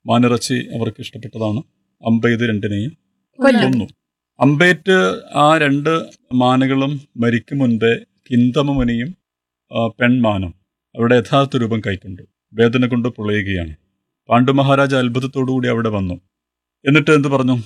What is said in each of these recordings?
മാനിറച്ചി അവർക്ക് ഇഷ്ടപ്പെട്ടതാണ് അമ്പെയ്ത് രണ്ടിനെയും കൊല്ലും കൊന്നു അമ്പേറ്റ് ആ രണ്ട് മാനുകളും മരിക്കും മുൻപേ കിന്തമുനിയും ആ, പെൺമാനും അവിടെ യഥാർത്ഥ രൂപം കൈക്കൊണ്ടു വേദന കൊണ്ട് പൊളയുകയാണ് പാണ്ഡു മഹാരാജ അത്ഭുതത്തോടുകൂടി അവിടെ വന്നു എന്നിട്ട് എന്ത് പറഞ്ഞു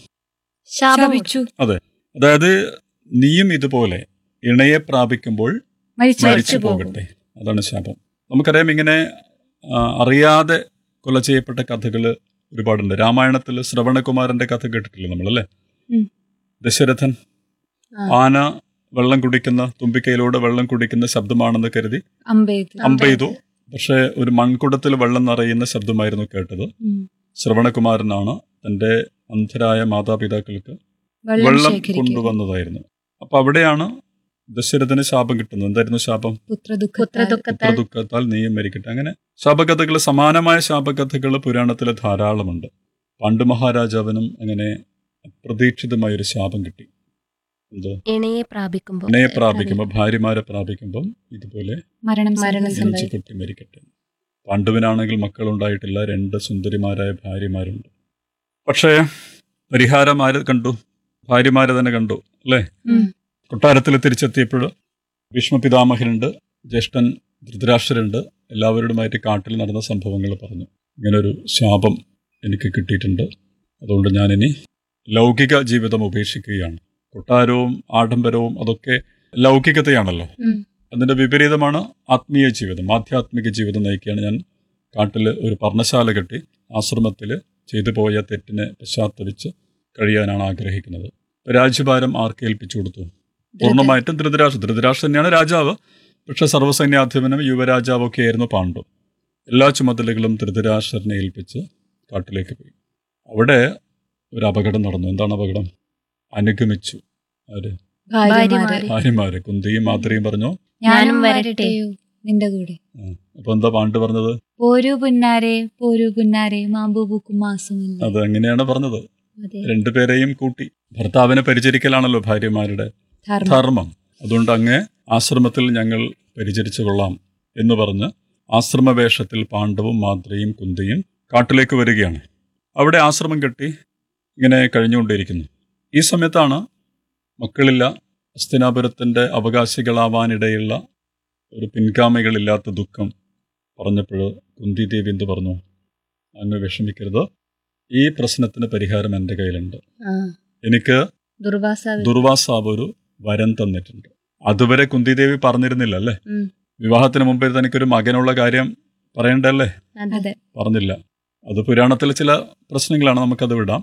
ശാപിച്ചു അതായത് നീയും ഇതുപോലെ ഇണയെ പ്രാപിക്കുമ്പോൾ മരിച്ചു മരിച്ചു പോകട്ടെ അതാണ് ശാപം നമുക്കറിയാം ഇങ്ങനെ ആ, അറിയാതെ കൊല ചെയ്യപ്പെട്ട കഥകൾ ഒരുപാടുണ്ട് രാമായണത്തിൽ ശ്രവണകുമാരന്റെ കഥ കേട്ടിട്ടില്ലേ നമ്മളല്ലേ ഉം. ദശരഥൻ ആ. ആന വെള്ളം കുടിക്കുന്ന തുമ്പിക്കൈയിലൂടെ വെള്ളം കുടിക്കുന്ന ശബ്ദമാണെന്ന് കരുതി അമ്പെയ്ത് അമ്പെയ്തു പക്ഷേ ഒരു മൺകുടത്തിൽ വെള്ളം നിറയുന്ന ശബ്ദമായിരുന്നു കേട്ടത് ഉം. ശ്രവണകുമാരനാണ് തന്റെ അന്ധരായ മാതാപിതാക്കൾക്ക് വെള്ളം വെള്ളം ശേഖരിക്കുക കൊണ്ടുവന്നതായിരുന്നു അപ്പൊ അവിടെയാണ് ദശരഥന് ശാപം കിട്ടുന്നത് എന്തായിരുന്നു ശാപം പുത്രദുഃഖത്താൽ പുത്രദുഃഖത്താൽ നീയും മരിക്കട്ടെ അങ്ങനെ ശാപകഥകൾ സമാനമായ ശാപകഥകൾ പുരാണത്തിൽ ധാരാളമുണ്ട് പണ്ട് മഹാരാജാവിനും അങ്ങനെ അപ്രതീക്ഷിതമായ ഒരു ശാപം കിട്ടി എന്ത് ഇണയെ പ്രാപിക്കുമ്പോൾ ഇണയെ പ്രാപിക്കുമ്പോൾ ഭാര്യമാരെ പ്രാപിക്കുമ്പം ഇതുപോലെ മരണം മരണം സംഭവിച്ചു. ജനിച്ചു പൊട്ടി മരിക്കട്ടെ പാണ്ഡുവിനാണെങ്കിൽ മക്കളുണ്ടായിട്ടില്ല രണ്ട് സുന്ദരിമാരായ ഭാര്യമാരുണ്ട് പക്ഷേ പരിഹാരം ആര് കണ്ടു ഭാര്യമാരെ തന്നെ കണ്ടു അല്ലേ ഉം. കൊട്ടാരത്തിൽ തിരിച്ചെത്തിയപ്പോൾ ഭീഷ്മപിതാമഹനുണ്ട് ജ്യേഷ്ഠൻ ധൃതരാഷ്ട്രരുണ്ട് എല്ലാവരോടുമായിട്ട് കാട്ടിൽ നടന്ന സംഭവങ്ങൾ പറഞ്ഞു ഇങ്ങനൊരു ശാപം എനിക്ക് കിട്ടിയിട്ടുണ്ട് അതുകൊണ്ട് ഞാനിനി ലൗകിക ജീവിതം ഉപേക്ഷിക്കുകയാണ് കൊട്ടാരവും ആഡംബരവും അതൊക്കെ ലൗകികതയാണല്ലോ ഉം. അതിന്റെ വിപരീതമാണ് ആത്മീയ ജീവിതം ആധ്യാത്മിക ജീവിതം നയിക്കുകയാണ് ഞാൻ കാട്ടിൽ ഒരു പർണശാല കെട്ടി ആശ്രമത്തിൽ ചെയ്തു പോയ തെറ്റിനെ പശ്ചാത്തലിച്ച് കഴിയാനാണ് ആഗ്രഹിക്കുന്നത് രാജ്യഭാരം ആർക്ക് ഏൽപ്പിച്ചു കൊടുത്തു പൂർണ്ണമായിട്ടും ധൃതരാഷ്ട്ര ധൃതരാഷ്ട്ര തന്നെയാണ് രാജാവ് പക്ഷെ സർവ്വസൈന്യാധിപനും യുവരാജാവൊക്കെ ആയിരുന്നു പാണ്ഡു എല്ലാ ചുമതലകളും ധൃതരാഷ്ട്രനെ ഏൽപ്പിച്ച് കാട്ടിലേക്ക് പോയി അവിടെ ഒരു അപകടം നടന്നു എന്താണ് അപകടം അനുഗമിച്ചു ആര് ഭാര്യമാരെ ഭാര്യമാര് കുന്തിയും മാതൃയും പറഞ്ഞു ഞാനും വരട്ടെയോ നിന്റെ കൂടെ അപ്പൊ എന്താ പാണ്ഡു പറഞ്ഞത് പോരൂ പുന്നാരെ പോരൂ പുന്നാരെ മാമ്പൂ പൂക്കും മാസമില്ല അത് അങ്ങനെയാണ് പറഞ്ഞത് അതെ രണ്ടുപേരെയും കൂട്ടി ഭർത്താവിനെ പരിചരിക്കലാണല്ലോ ഭാര്യമാരുടെ ധർമ്മം ധർമ്മം അതുകൊണ്ട് അങ്ങേ ആശ്രമത്തിൽ ഞങ്ങൾ പരിചരിച്ചു കൊള്ളാം എന്ന് പറഞ്ഞ് ആശ്രമവേഷത്തിൽ പാണ്ഡവും മാദ്രയും കുന്തിയും കാട്ടിലേക്ക് വരികയാണ് അവിടെ ആശ്രമം കെട്ടി ഇങ്ങനെ കഴിഞ്ഞുകൊണ്ടിരിക്കുന്നു ഈ സമയത്താണ് മക്കളില്ല ഹസ്തിനാപുരത്തിൻ്റെ അവകാശികളാവാനിടയുള്ള ഒരു പിൻഗാമികളില്ലാത്ത ദുഃഖം പറഞ്ഞപ്പോൾ കുന്തി ദേവി എന്ത് പറഞ്ഞു അങ്ങ് വിഷമിക്കരുത് ഈ പ്രശ്നത്തിന് പരിഹാരം എൻ്റെ കയ്യിലുണ്ട് ആ, എനിക്ക് ദുർവാസാവ് ദുർവാസാവ് ഒരു വരം തന്നിട്ടുണ്ട് അതുവരെ കുന്തിദേവി പറഞ്ഞിരുന്നില്ല അല്ലേ ഉം. വിവാഹത്തിന് മുമ്പേ തനിക്കൊരു മകനുള്ള കാര്യം പറയണ്ടല്ലേ അതെ പറഞ്ഞില്ല അത് പുരാണത്തിലെ ചില പ്രശ്നങ്ങളാണ് നമുക്കത് വിടാം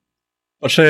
പക്ഷേ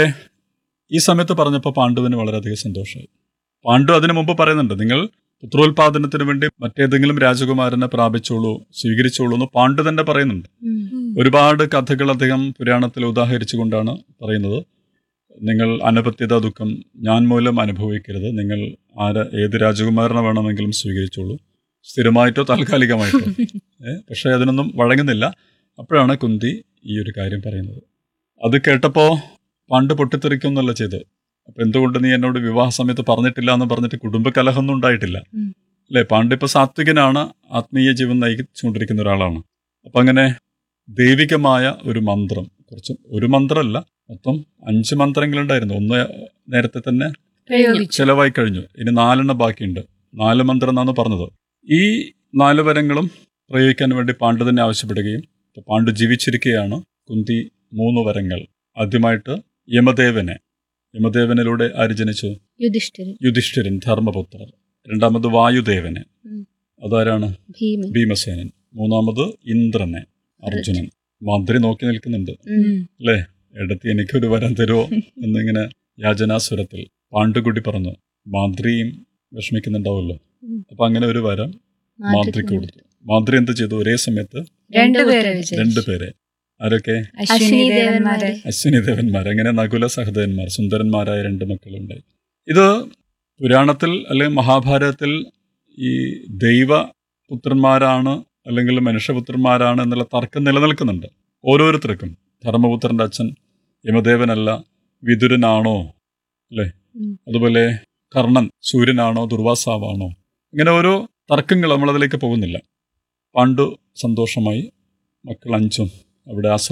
ഈ സമയത്ത് പറഞ്ഞപ്പോൾ പാണ്ഡുവിന് വളരെയധികം സന്തോഷമായി പാണ്ഡു അതിനു മുമ്പ് പറയുന്നുണ്ട് നിങ്ങൾ പുത്രോത്പാദനത്തിന് വേണ്ടി മറ്റേതെങ്കിലും രാജകുമാരനെ പ്രാപിച്ചോളൂ സ്വീകരിച്ചോളൂ എന്ന് പാണ്ഡു തന്നെ പറയുന്നുണ്ട് ഉം. ഒരുപാട് കഥകൾ അദ്ദേഹം പുരാണത്തിൽ ഉദാഹരിച്ചുകൊണ്ടാണ് പറയുന്നത് നിങ്ങൾ അനപത്യത ദുഃഖം ഞാൻ മൂലം അനുഭവിക്കരുത് നിങ്ങൾ ആര് ഏത് രാജകുമാരനെ വേണമെങ്കിലും സ്വീകരിച്ചോളൂ സ്ഥിരമായിട്ടോ താൽക്കാലികമായിട്ടോ ഏ, പക്ഷേ അതിനൊന്നും വഴങ്ങുന്നില്ല അപ്പോഴാണ് കുന്തി ഈ ഒരു കാര്യം പറയുന്നത് അത് കേട്ടപ്പോൾ പണ്ട് പൊട്ടിത്തെറിക്കൊന്നല്ല ചെയ്തത് അപ്പൊ എന്തുകൊണ്ട് നീ എന്നോട് വിവാഹ സമയത്ത് പറഞ്ഞിട്ടില്ല എന്ന് പറഞ്ഞിട്ട് കുടുംബകലഹമൊന്നും ഉണ്ടായിട്ടില്ല ഉം. അല്ലേ പാണ്ഡിപ്പ സാത്വികനാണ് ആത്മീയ ജീവൻ നയിച്ചുകൊണ്ടിരിക്കുന്ന ഒരാളാണ് അപ്പൊ അങ്ങനെ ദൈവികമായ ഒരു മന്ത്രം കുറച്ച് ഒരു മന്ത്രമല്ല മൊത്തം അഞ്ച് മന്ത്രങ്ങളുണ്ടായിരുന്നു ഒന്ന് നേരത്തെ തന്നെ പ്രയോഗിച്ചു ചെലവായി കഴിഞ്ഞു ഇനി നാലെണ്ണം ബാക്കിയുണ്ട് നാല് മന്ത്രം എന്നാണ് പറഞ്ഞത് ഈ നാല് വരങ്ങളും പ്രയോഗിക്കാൻ വേണ്ടി പാണ്ഡു തന്നെ ആവശ്യപ്പെടുകയും ഇപ്പൊ പാണ്ഡു ജീവിച്ചിരിക്കുകയാണ് കുന്തി മൂന്ന് വരങ്ങൾ ആദ്യമായിട്ട് യമദേവനെ യമദേവനിലൂടെ ആര് ജനിച്ചു യുധിഷ്ഠിരൻ യുധിഷ്ഠിരൻ ധർമ്മപുത്രർ രണ്ടാമത് വായുദേവന് ഉം. അതാരാണ് ഭീമൻ ഭീമസേനൻ മൂന്നാമത് ഇന്ദ്രനെ അർജുനൻ മന്ത്രി നോക്കി നിൽക്കുന്നുണ്ട് ഉം. അല്ലേ എടുത്ത് എനിക്കൊരു വരം തരുമോ എന്നിങ്ങനെ യാചനാസുരത്തിൽ പാണ്ഡുകുട്ടി പറഞ്ഞു മാന്ത്രിയും വിഷമിക്കുന്നുണ്ടാവുമല്ലോ ഉം. അപ്പൊ അങ്ങനെ ഒരു വരം മാന്ത്രിക്ക് കൊടുത്തു മാന്ത്രി എന്ത് ചെയ്തു ഒരേ സമയത്ത് രണ്ടുപേരെ വിജയിച്ചു. രണ്ടുപേരെ ആരൊക്കെ അശ്വിനി ദേവന്മാരെ അശ്വിനി ദേവന്മാർ അങ്ങനെ നകുല സഹദേവന്മാർ സുന്ദരന്മാരായ രണ്ട് മക്കളുണ്ടായി ഇത് പുരാണത്തിൽ അല്ലെങ്കിൽ മഹാഭാരതത്തിൽ ഈ ദൈവ പുത്രന്മാരാണ് അല്ലെങ്കിൽ മനുഷ്യപുത്രന്മാരാണ് എന്നുള്ള തർക്കം നിലനിൽക്കുന്നുണ്ട് ഓരോരുത്തർക്കും ധർമ്മപുത്രന്റെ അച്ഛൻ യമദേവനല്ല വിതുരനാണോ അല്ലേ ഉം. അതുപോലെ കർണൻ സൂര്യനാണോ ദുർവാസാവാണോ ഇങ്ങനെ ഓരോ തർക്കങ്ങൾ നമ്മളതിലേക്ക് പോകുന്നില്ല പണ്ടു സന്തോഷമായി മക്കൾ അഞ്ചും അവിടെ ആശ്രമം